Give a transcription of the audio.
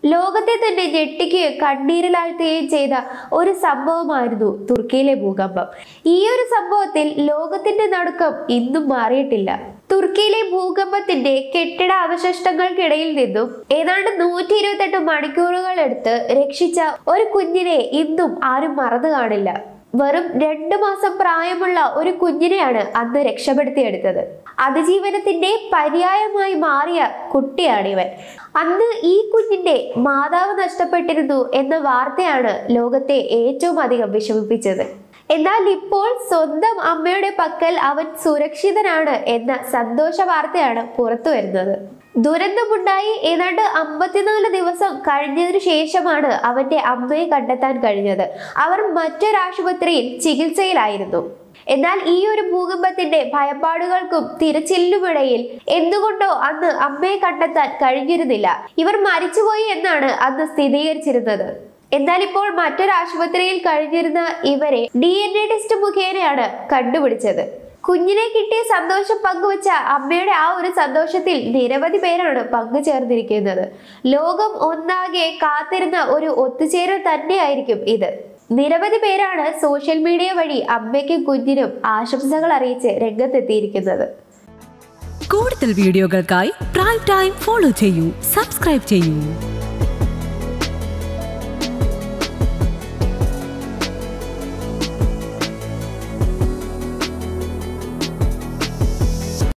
ലോകത്തെ തന്നെ ഞെട്ടിക്കുകയും കണ്ണീരിലാഴ്ത്തുകയും ചെയ്ത ഒരു സംഭവമായിരുന്നു തുർക്കിയിലെ ഭൂകമ്പം ഈ ഒരു സംഭവത്തിൽ ലോകത്തിന്റെ നടുക്കം ഇന്നും മാറിയിട്ടില്ല തുർക്കിയിലെ ഭൂകമ്പത്തിന്റെ കെട്ടിട അവശിഷ്ടങ്ങൾക്കിടയിൽ നിന്നും ഏതാണ്ട് നൂറ്റി ഇരുപത്തെട്ട് മണിക്കൂറുകൾ എടുത്ത് രക്ഷിച്ച ഒരു കുഞ്ഞിനെ ഇന്നും ആരും മറന്നു കാണില്ല വെറും രണ്ടു മാസം പ്രായമുള്ള ഒരു കുഞ്ഞിനെയാണ് അന്ന് രക്ഷപ്പെടുത്തിയെടുത്തത് അതിജീവനത്തിന്റെ പര്യായമായി മാറിയ കുട്ടിയാണിവൻ അന്ന് ഈ കുഞ്ഞിന്റെ മാതാവ് നഷ്ടപ്പെട്ടിരുന്നു എന്ന വാർത്തയാണ് ലോകത്തെ ഏറ്റവും അധികം വിഷമിപ്പിച്ചത് എന്നാൽ ഇപ്പോൾ സ്വന്തം അമ്മയുടെ പക്കൽ അവൻ സുരക്ഷിതനാണ് എന്ന സന്തോഷ വാർത്തയാണ് പുറത്തു വരുന്നത് ദുരന്തമുണ്ടായി ഏതാണ്ട് അമ്പത്തിനാല് ദിവസം കഴിഞ്ഞതിനു ശേഷമാണ് അവന്റെ അമ്മയെ കണ്ടെത്താൻ കഴിഞ്ഞത് അവർ മറ്റൊരാശുപത്രിയിൽ ചികിത്സയിലായിരുന്നു എന്നാൽ ഈ ഒരു ഭൂകമ്പത്തിന്റെ ഭയപ്പാടുകൾക്കും തിരച്ചിലിനുമിടയിൽ എന്തുകൊണ്ടോ അന്ന് അമ്മയെ കണ്ടെത്താൻ കഴിഞ്ഞിരുന്നില്ല ഇവർ മരിച്ചുപോയി എന്നാണ് അന്ന് സ്ഥിരീകരിച്ചിരുന്നത് എന്നാൽ ഇപ്പോൾ മറ്റൊരു ആശുപത്രിയിൽ കഴിഞ്ഞിരുന്ന ഇവരെ ഡി എൻ എ ടെസ്റ്റ് മുഖേനയാണ് കണ്ടുപിടിച്ചത് കുഞ്ഞിനെ കിട്ടിയ സന്തോഷം പങ്കുവച്ച അമ്മയുടെ ആ ഒരു സന്തോഷത്തിൽ നിരവധി പേരാണ് പങ്കുചേർന്നിരിക്കുന്നത് ലോകം ഒന്നാകെ കാത്തിരുന്ന ഒരു ഒത്തുചേരൽ തന്നെയായിരിക്കും ഇത് നിരവധി പേരാണ് സോഷ്യൽ മീഡിയ വഴി അമ്മയ്ക്കും കുഞ്ഞിനും ആശംസകൾ അറിയിച്ച് രംഗത്തെത്തിയിരിക്കുന്നത് കൂടുതൽ വീഡിയോകൾക്കായി പ്രൈം ടൈം ഫോളോ ചെയ്യൂ സബ്സ്ക്രൈബ് ചെയ്യൂ